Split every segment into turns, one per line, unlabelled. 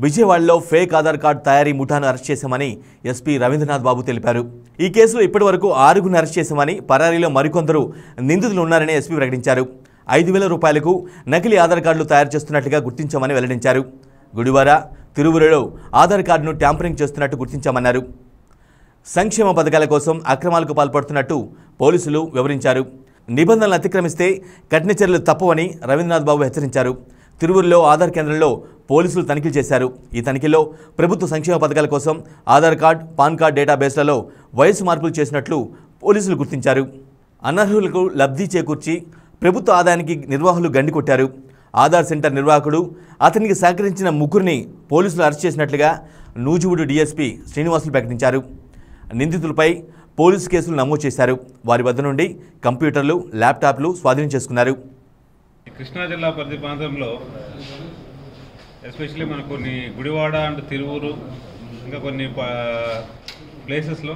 విజయవాడలో fake Aadhaar card తయారీ ముఠాను అరెస్ట్ చేశామని ఎస్పీ రవీంద్రనాథ్ బాబు తెలిపారు ఈ కేసులో ఇప్పటివరకు ఆరుగురిని అరెస్ట్ చేశామని పరారీలో మరికొందరు నిందితులు ఉన్నారని ఎస్పీ ప్రకటించారు ఐదు వేల రూపాయలకు నకిలీ ఆధార్ కార్డులు తయారు చేస్తున్నట్లుగా గుర్తించామని వెల్లడించారు గుడివార తిరువురులో ఆధార్ కార్డును ట్యాంపరింగ్ చేస్తున్నట్టు గుర్తించామన్నారు సంక్షేమ పథకాల కోసం అక్రమాలకు పాల్పడుతున్నట్టు పోలీసులు వివరించారు నిబంధనలు అతిక్రమిస్తే కఠిన చర్యలు తప్పవని రవీంద్రనాథ్ బాబు హెచ్చరించారు తిరువురులో ఆధార్ కేంద్రంలో పోలీసులు తనిఖీలు చేశారు ఈ తనిఖీలో ప్రభుత్వ సంక్షేమ పథకాల కోసం ఆధార్ కార్డ్ పాన్ కార్డ్ డేటాబేస్లలో వయసు మార్పులు చేసినట్లు పోలీసులు గుర్తించారు అనర్హులకు లబ్ధి చేకూర్చి ప్రభుత్వ ఆదాయానికి నిర్వాహకులు గండి కొట్టారు ఆధార్ సెంటర్ నిర్వాహకుడు అతనికి సహకరించిన ముగ్గురిని పోలీసులు అరెస్ట్ చేసినట్లుగా నూజివీడు డీఎస్పీ శ్రీనివాసులు ప్రకటించారు నిందితులపై పోలీసు కేసులు నమోదు చేశారు వారి వద్ద నుండి కంప్యూటర్లు ల్యాప్టాప్లు స్వాధీనం చేసుకున్నారు
ఈ కృష్ణా జిల్లా పరిధి ప్రాంతంలో ఎస్పెషల్లీ మన కొన్ని గుడివాడ అండ్ తిరువూరు ఇంకా కొన్ని ప్లేసెస్లో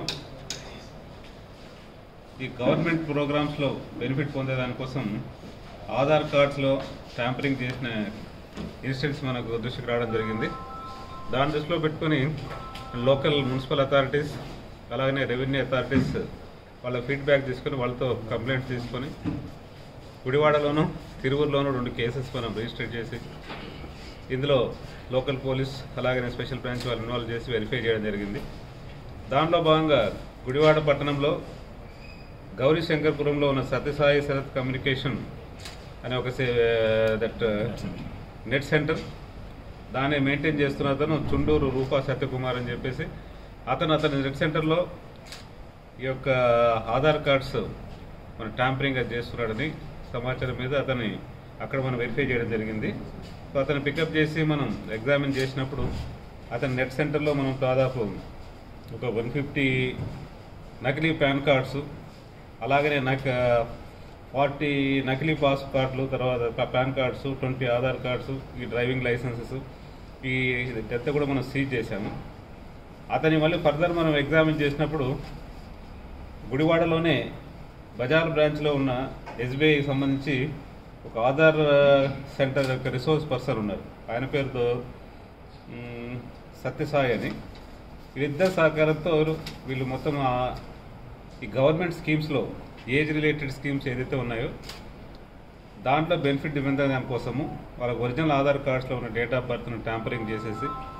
ఈ గవర్నమెంట్ ప్రోగ్రామ్స్లో బెనిఫిట్ పొందేదానికోసం ఆధార్ కార్డ్స్లో ట్యాంపరింగ్ చేసిన ఇన్సిడెంట్స్ మనకు దృష్టికి రావడం జరిగింది దాని దృష్టిలో పెట్టుకొని లోకల్ మున్సిపల్ అథారిటీస్ అలాగనే రెవెన్యూ అథారిటీస్ వాళ్ళ ఫీడ్బ్యాక్ తీసుకొని వాళ్ళతో కంప్లైంట్స్ తీసుకొని గుడివాడలోను తిరువురులోను రెండు కేసెస్ మనం రిజిస్టర్ చేసి ఇందులో లోకల్ పోలీస్ అలాగనే స్పెషల్ బ్రాంచ్ వాళ్ళు ఇన్వాల్వ్ చేసి వెరిఫై చేయడం జరిగింది దాంట్లో భాగంగా గుడివాడ పట్టణంలో గౌరీ శంకర్పురంలో ఉన్న సత్యసాయి శరత్ కమ్యూనికేషన్ అనే ఒక దట్ నెట్ సెంటర్ దాన్ని మెయింటైన్ చేస్తున్న అతను చుండూరు రూపా సత్యకుమార్ అని చెప్పేసి అతను అతని నెట్ సెంటర్లో ఈ యొక్క ఆధార్ కార్డ్స్ మన ట్యాంపరింగ్ అది చేస్తున్నాడని సమాచారం మీద అతన్ని అక్కడ మనం వెరిఫై చేయడం జరిగింది సో అతను పికప్ చేసి మనం ఎగ్జామిన్ చేసినప్పుడు అతని నెట్ సెంటర్లో మనం దాదాపు ఒక వన్ ఫిఫ్టీ నకిలీ పాన్ కార్డ్స్ అలాగనే నాకు ఫార్టీ నకిలీ పాస్ కార్డులు తర్వాత ప- PAN cards twenty Aadhaar cards ఈ డ్రైవింగ్ లైసెన్సెస్ ఈ డెత్ కూడా మనం సీజ్ చేశాము అతని మళ్ళీ ఫర్దర్ మనం ఎగ్జామిన్ చేసినప్పుడు గుడివాడలోనే బజార్ బ్రాంచ్లో ఉన్న ఎస్బీఐకి సంబంధించి ఒక ఆధార్ ఆ, సెంటర్ యొక్క రిసోర్స్ పర్సన్ ఉన్నారు ఆయన పేరుతో మ్, సత్యసాయి అని వీళ్ళిద్దరు సహకారంతో వీళ్ళు మొత్తం ఆ ఈ గవర్నమెంట్ స్కీమ్స్లో ఏజ్ రిలేటెడ్ స్కీమ్స్ ఏదైతే ఉన్నాయో దాంట్లో బెనిఫిట్ నిబంధన కోసము వాళ్ళ ఒరిజినల్ ఆధార్ కార్డ్స్లో ఉన్న డేట్ ఆఫ్ బర్త్ను ట్యాంపరింగ్ చేసేసి